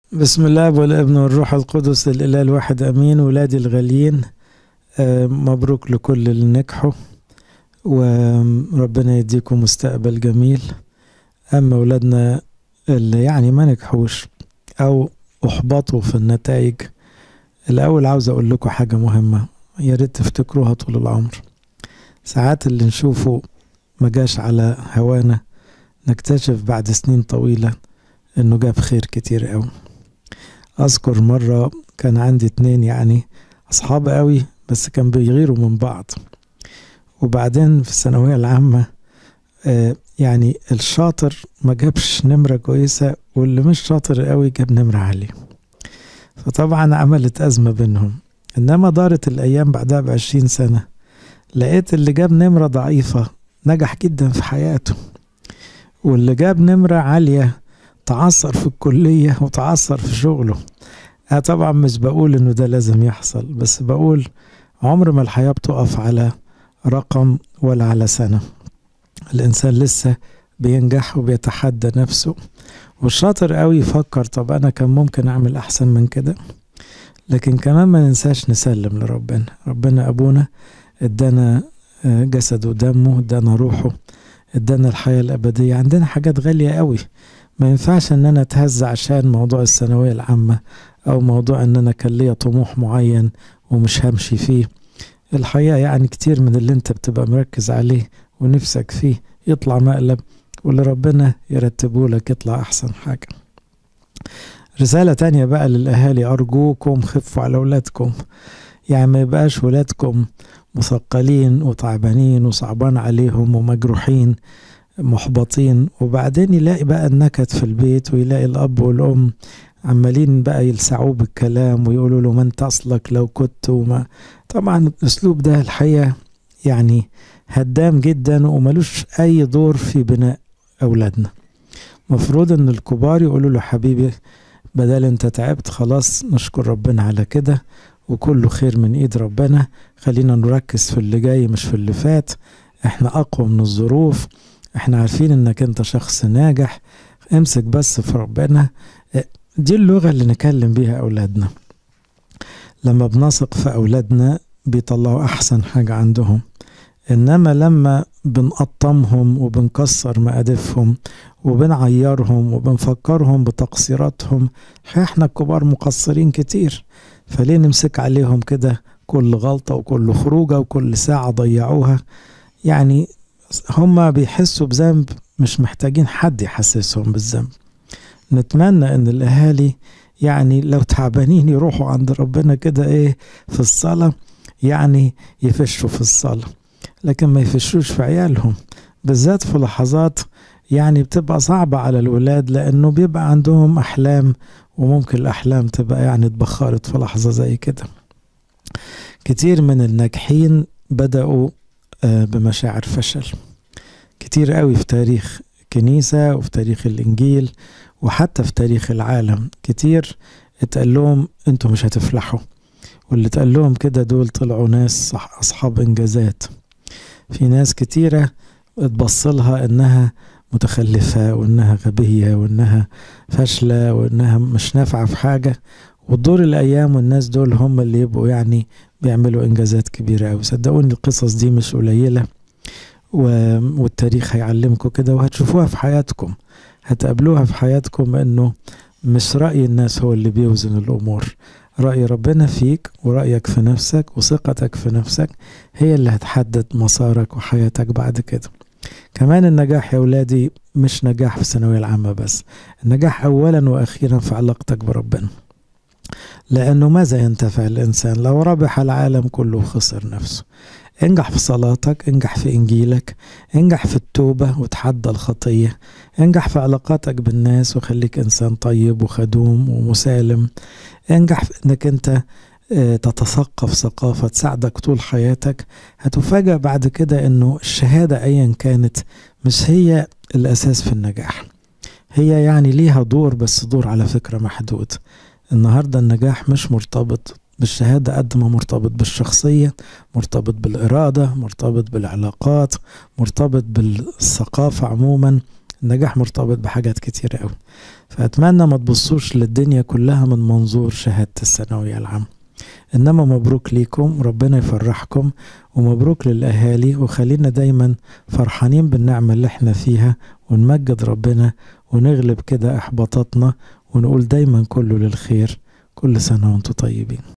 بسم الله والابن والروح القدس الإله الواحد أمين ولادي الغاليين آه، مبروك لكل اللي نجحوا وربنا يديكم مستقبل جميل أما ولادنا اللي يعني ما نجحوش أو أحبطوا في النتائج الأول عاوز أقول لكم حاجة مهمة يا ريت تفتكروها طول العمر ساعات اللي نشوفه ما جاش على هوانا نكتشف بعد سنين طويلة إنه جاب خير كتير أوي أذكر مرة كان عندي اتنين يعني أصحاب قوي بس كان بيغيروا من بعض وبعدين في الثانوية العامة آه يعني الشاطر ما جابش نمرة كويسة واللي مش شاطر قوي جاب نمرة عالية فطبعا عملت أزمة بينهم إنما دارت الأيام بعدها بعشرين سنة لقيت اللي جاب نمرة ضعيفة نجح جدا في حياته واللي جاب نمرة عالية تعثر في الكلية وتعثر في شغله أنا طبعا مش بقول إنه ده لازم يحصل بس بقول عمر ما الحياة بتقف على رقم ولا على سنة الإنسان لسه بينجح وبيتحدى نفسه والشاطر قوي يفكر طب أنا كان ممكن أعمل أحسن من كده لكن كمان ما ننساش نسلم لربنا ربنا أبونا ادانا جسده ودمه ادانا روحه ادانا الحياة الأبدية عندنا حاجات غالية قوي ما ينفعش ان انا اتهز عشان موضوع الثانوية العامة او موضوع ان انا كان ليا طموح معين ومش همشي فيه الحقيقة يعني كتير من اللي انت بتبقى مركز عليه ونفسك فيه يطلع مقلب واللي ربنا يرتبه لك يطلع احسن حاجة رسالة تانية بقى للأهالي أرجوكم خفوا على أولادكم يعني ما يبقاش ولادكم مثقلين وتعبانين وصعبان عليهم ومجروحين محبطين وبعدين يلاقي بقى النكد في البيت ويلاقي الأب والأم عمالين بقى يلسعوه بالكلام ويقولوا له ما انت أصلك لو كنت وما طبعا الأسلوب ده الحقيقة يعني هدام جدا وملوش أي دور في بناء أولادنا مفروض ان الكبار يقولوا له حبيبي بدل انت تعبت خلاص نشكر ربنا على كده وكله خير من ايد ربنا خلينا نركز في اللي جاي مش في اللي فات احنا اقوى من الظروف احنا عارفين انك انت شخص ناجح امسك بس في ربنا دي اللغة اللي نكلم بيها اولادنا لما بنثق في اولادنا بيطلعوا احسن حاجة عندهم انما لما بنقطمهم وبنكسر مقادفهم وبنعيرهم وبنفكرهم بتقصيراتهم احنا الكبار مقصرين كتير فليه نمسك عليهم كده كل غلطة وكل خروجة وكل ساعة ضيعوها يعني هما بيحسوا بذنب مش محتاجين حد يحسسهم بالذنب نتمنى ان الاهالي يعني لو تعبانين يروحوا عند ربنا كده ايه في الصلاة يعني يفشوا في الصلاة لكن ما يفشوش في عيالهم بالذات في لحظات يعني بتبقى صعبة على الولاد لأنه بيبقى عندهم أحلام وممكن الأحلام تبقى يعني اتبخرت في لحظة زي كده كتير من الناجحين بدأوا بمشاعر فشل كتير قوي في تاريخ كنيسة وفي تاريخ الإنجيل وحتى في تاريخ العالم كتير اتقال لهم انتوا مش هتفلحوا واللي اتقال لهم كده دول طلعوا ناس أصحاب إنجازات في ناس كتيرة اتبصلها إنها متخلفة وإنها غبية وإنها فاشلة وإنها مش نافعة في حاجة وتدور الأيام والناس دول هم اللي يبقوا يعني بيعملوا إنجازات كبيرة أوي صدقوني القصص دي مش قليلة والتاريخ هيعلمكم كده وهتشوفوها في حياتكم هتقابلوها في حياتكم إنه مش رأي الناس هو اللي بيوزن الأمور رأي ربنا فيك ورأيك في نفسك وثقتك في نفسك هي اللي هتحدد مسارك وحياتك بعد كده كمان النجاح يا ولادي مش نجاح في الثانوية العامة بس النجاح أولا وأخيرا في علاقتك بربنا لأنه ماذا ينتفع الإنسان لو ربح العالم كله وخسر نفسه انجح في صلاتك انجح في إنجيلك انجح في التوبة وتحدى الخطية انجح في علاقاتك بالناس وخليك إنسان طيب وخدوم ومسالم انجح في انك انت تتثقف ثقافة تساعدك طول حياتك هتفاجأ بعد كده انه الشهادة ايا كانت مش هي الاساس في النجاح هي يعني ليها دور بس دور على فكرة محدود النهاردة النجاح مش مرتبط بالشهادة قد ما مرتبط بالشخصية مرتبط بالإرادة مرتبط بالعلاقات مرتبط بالثقافة عموما النجاح مرتبط بحاجات كتيرة قوي فأتمنى ما تبصوش للدنيا كلها من منظور شهادة الثانوية العامة إنما مبروك ليكم ربنا يفرحكم ومبروك للأهالي وخلينا دايما فرحانين بالنعمة اللي احنا فيها ونمجد ربنا ونغلب كده إحباطاتنا ونقول دايما كله للخير كل سنة وانتم طيبين